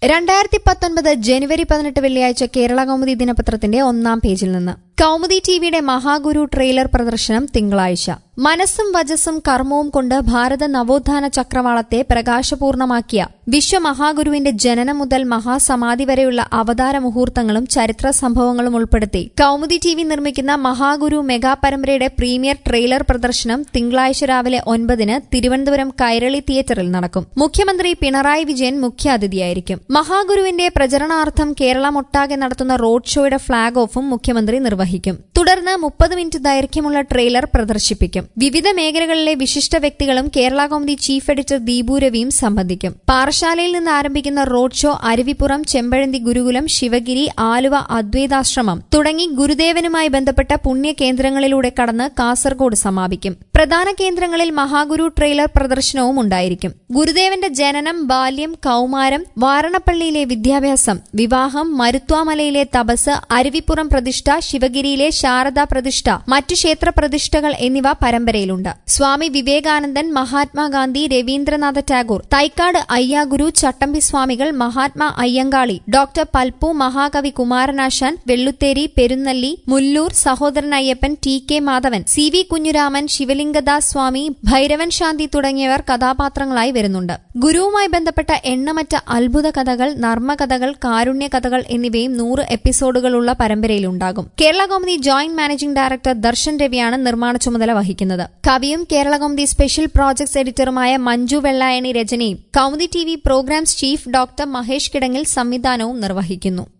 രണ്ടായിരത്തി പത്തൊൻപത് ജനുവരി പതിനെട്ട് വെള്ളിയാഴ്ച കേരള കൗമുദി ദിനപത്രത്തിന്റെ ഒന്നാം പേജിൽ നിന്ന് കൗമുദി ടിവിയുടെ മഹാഗുരു ട്രെയിലർ പ്രദർശനം തിങ്കളാഴ്ച മനസ്സും വജസ്സും കർമ്മവും കൊണ്ട് ഭാരത നവോത്ഥാന ചക്രവാളത്തെ പ്രകാശപൂർണമാക്കിയ വിശ്വമഹാഗുരുവിന്റെ ജനനം മുതൽ മഹാസമാധി വരെയുള്ള അവതാര മുഹൂർത്തങ്ങളും ചരിത്ര സംഭവങ്ങളും ഉൾപ്പെടുത്തി കൗമുദി ടി വി നിർമ്മിക്കുന്ന മഹാഗുരു മെഗാ പരമ്പരയുടെ പ്രീമിയർ ട്രെയിലർ പ്രദർശനം തിങ്കളാഴ്ച രാവിലെ ഒൻപതിന് തിരുവനന്തപുരം കൈരളി തിയേറ്ററിൽ നടക്കും മുഖ്യമന്ത്രി പിണറായി വിജയൻ മുഖ്യാതിഥിയായിരിക്കും മഹാഗുരുവിന്റെ പ്രചരണാർത്ഥം കേരളമൊട്ടാകെ നടത്തുന്ന റോഡ് ഷോയുടെ ഫ്ളാഗ് ഓഫും മുഖ്യമന്ത്രി നിർവഹിക്കും തുടർന്ന് മുപ്പത് മിനിറ്റ് ദൈർഘ്യമുള്ള ട്രെയിലർ പ്രദർശിപ്പിക്കും വിവിധ മേഖലകളിലെ വിശിഷ്ട വ്യക്തികളും കേരള കൗമുദി ചീഫ് എഡിറ്റർ ദീപു രവിയും സംബന്ധിക്കും പാറശാലയിൽ നിന്ന് ആരംഭിക്കുന്ന റോഡ് ഷോ അരുവിപ്പുറം ചെമ്പഴന്തി ഗുരുകുലം ശിവഗിരി ആലുവ അദ്വൈതാശ്രമം തുടങ്ങി ഗുരുദേവനുമായി ബന്ധപ്പെട്ട പുണ്യ കേന്ദ്രങ്ങളിലൂടെ കടന്ന് കാസർഗോഡ് സമാപിക്കും പ്രധാന കേന്ദ്രങ്ങളിൽ മഹാഗുരു ട്രെയിലർ പ്രദർശനവും ഉണ്ടായിരിക്കും ഗുരുദേവന്റെ ജനനം ബാല്യം കൌമാരം വാരണപ്പള്ളിയിലെ വിദ്യാഭ്യാസം വിവാഹം മരുത്വാമലയിലെ തപസ് അരുവിപ്പുറം പ്രതിഷ്ഠ ശിവഗിരിയിലെ ശാരദാ പ്രതിഷ്ഠ മറ്റു ക്ഷേത്ര പ്രതിഷ്ഠകൾ എന്നിവ പരമ്പരയിലുണ്ട് സ്വാമി വിവേകാനന്ദൻ മഹാത്മാഗാന്ധി രവീന്ദ്രനാഥ ടാഗോർ തൈക്കാട് അയ്യാഗുരു ചട്ടമ്പി സ്വാമികൾ മഹാത്മാ അയ്യങ്കാളി ഡോക്ടർ പൽപ്പു മഹാകവി Kumaranasan വെള്ളുത്തേരി Perunnalli Mulloor Sahodaran Ayyappan T K Madhavan C V Kunjuraman Sivalingadas Swami Bhairavan Shanti തുടങ്ങിയവർ കഥാപാത്രങ്ങളായി വരുന്നുണ്ട് ഗുരുവുമായി ബന്ധപ്പെട്ട എണ്ണമറ്റ അത്ഭുത കഥകൾ നർമ്മകഥകൾ കാരുണ്യ കഥകൾ എന്നിവയും നൂറ് എപ്പിസോഡുകളുള്ള പരമ്പരയിലുണ്ടാകും Kerala Kaumudi joint managing director Darshan രവിയാണ് നിർമ്മാണ ചുമതല വഹിക്കുന്നത് കവിയും കേരള കൗമുദി സ്പെഷ്യൽ പ്രോജക്ട്സ് എഡിറ്ററുമായ മഞ്ജു വെള്ളായണി രചനയും Kaumudi T V programmes chief doctor Mahesh Kidangil സംവിധാനവും നിർവഹിക്കുന്നു